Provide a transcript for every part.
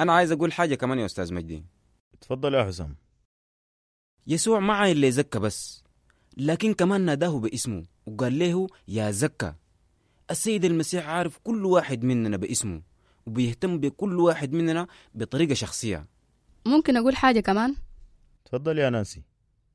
أنا عايز أقول حاجة كمان يا أستاذ مجدي تفضل يا حسام يسوع ما عاين لي زكا بس لكن كمان ناداه باسمه وقال له يا زكا السيد المسيح عارف كل واحد مننا باسمه وبيهتم بكل واحد مننا بطريقة شخصية ممكن أقول حاجة كمان تفضل يا نانسي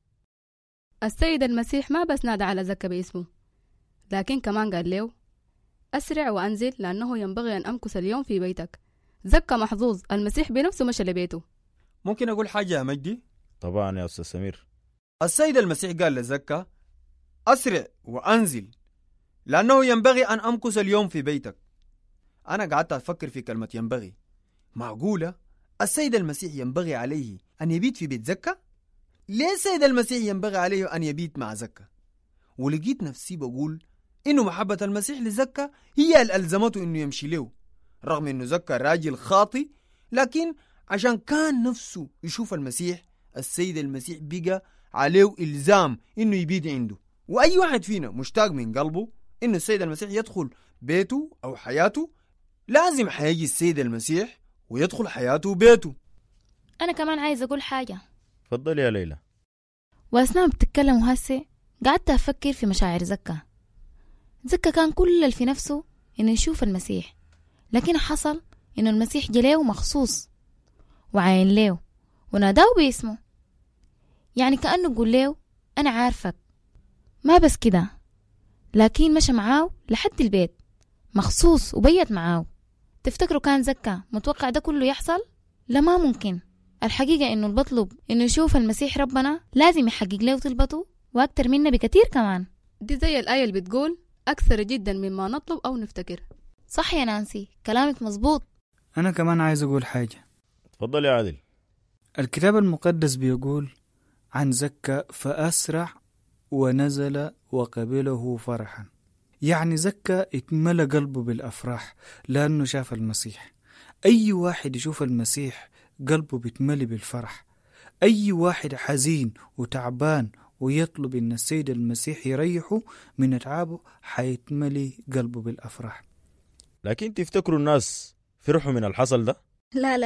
السيد المسيح ما بس نادى على زكا باسمه لكن كمان قال له أسرع وأنزل لأنه ينبغي أن أمكث اليوم في بيتك زكا محظوظ المسيح بنفسه مشى لبيته ممكن أقول حاجة يا مجدي طبعا يا أستاذ سمير السيد المسيح قال لزكا أسرع وأنزل لأنه ينبغي أن أمكث اليوم في بيتك أنا قعدت أفكر في كلمة ينبغي معقولة السيد المسيح ينبغي عليه أن يبيت في بيت زكا؟ ليه السيد المسيح ينبغي عليه أن يبيت مع زكا؟ ولقيت نفسي بقول إنه محبة المسيح لزكا هي اللي ألزمته إنه يمشي له رغم إنه زكا راجل خاطي لكن عشان كان نفسه يشوف المسيح السيد المسيح بقى عليه إلزام إنه يبيد عنده وأي واحد فينا مشتاق من قلبه إنه السيد المسيح يدخل بيته أو حياته لازم حيجي السيد المسيح ويدخل حياته وبيته أنا كمان عايز أقول حاجة تفضل يا ليلى وأثناء بتتكلم هسه قعدت أفكر في مشاعر زكا زكا كان كل اللي في نفسه إنه يشوف المسيح لكن حصل إنه المسيح جليه مخصوص وعاين له وناداه باسمه يعني كأنه بقول له أنا عارفك ما بس كده لكن مشى معاه لحد البيت مخصوص وبيت معاه تفتكروا كان زكا متوقع ده كله يحصل؟ لا ما ممكن الحقيقة إنه اللي بطلب إنه يشوف المسيح ربنا لازم يحقق له طلبته وأكتر منا بكتير كمان دي زي الآية اللي بتقول أكثر جدا مما نطلب أو نفتكر صح يا نانسي كلامك مظبوط أنا كمان عايز أقول حاجة تفضل يا عادل الكتاب المقدس بيقول عن زكا فأسرع ونزل وقبله فرحا يعني زكا اتملى قلبه بالأفراح لأنه شاف المسيح أي واحد يشوف المسيح قلبه بيتملي بالفرح أي واحد حزين وتعبان ويطلب إن السيد المسيح يريحه من أتعابه حيتملي قلبه بالأفراح لكن تفتكروا الناس فرحوا من الحصل ده لا لا